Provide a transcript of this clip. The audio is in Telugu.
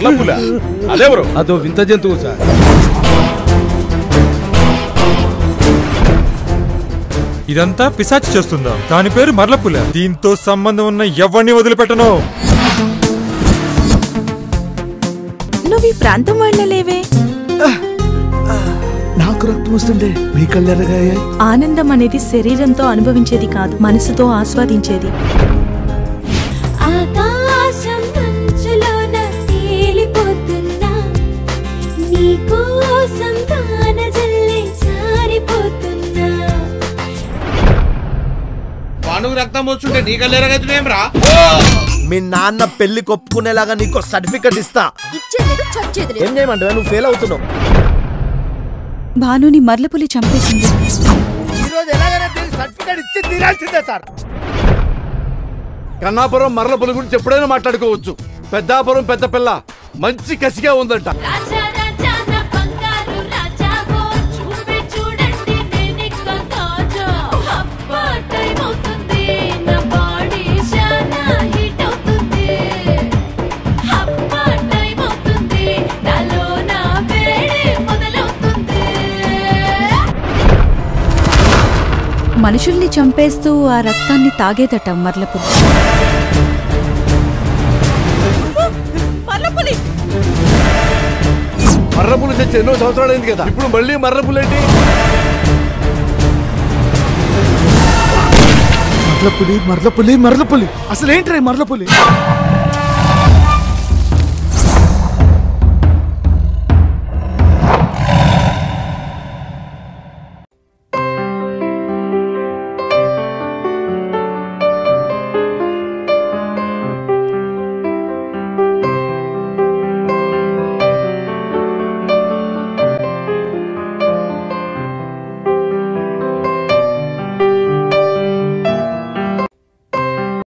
మల్లపుల అదెవరు అదో వింత జంతువు సార్ ఇదంతా పిశాచి చేస్తుందా దాని పేరు మర్లపుల దీంతో సంబంధం ఉన్న ఎవరిని వదిలిపెట్టను నువ్వు ఈ ప్రాంతం వాళ్ళ లేవే నాకు రక్తం వస్తుండే మీ కళ్ళు ఎర్రగాయాయి ఆనందం అనేది శరీరంతో అనుభవించేది కాదు మనసుతో ఆస్వాదించేది ఆకాశం మంచులోన తేలిపోతున్నా నీకోసం వాన జల్లే జారిపోతున్నా పానుగు రక్తం వస్తుంటే నీ కళ్ళు ఎరగైతున్నాయేం రా మీ నాన్న పెళ్లి కొప్పుకునేలాగా నీకు సర్టిఫికెట్ ఇస్తా ఇచ్చేది చచ్చేది ఏం చేయమంటావా నువ్వు ఫెయిల్ అవుతున్నావు భానుని మర్లపులి చంపేసింది ఈ రోజు ఎలాగైనా దీనికి సర్టిఫికెట్ ఇచ్చి తీరాల్సిందే సార్ కన్నాపురం మరల గురించి ఎప్పుడైనా మాట్లాడుకోవచ్చు పెద్దాపురం పెద్ద పిల్ల మంచి కసిగా ఉందంట రాజా రాజా నా బంగారు రాజావో చూపే చూడండి నేనిక్క తాజా అబ్బా టైం అవుతుంది నా బాడీ చాలా హీట్ అవుతుంది అబ్బా టైం అవుతుంది నాలో నా వేడి మొదలవుతుంది మనుషుల్ని చంపేస్తూ ఆ రక్తాన్ని తాగేదట మర్లపులి మర్రపులు తెచ్చి ఎన్నో సంవత్సరాలు అయింది కదా ఇప్పుడు మళ్ళీ మర్రపులు ఏంటి మర్లపులి మర్లపులి మర్లపులి అసలు ఏంటి మర్లపులి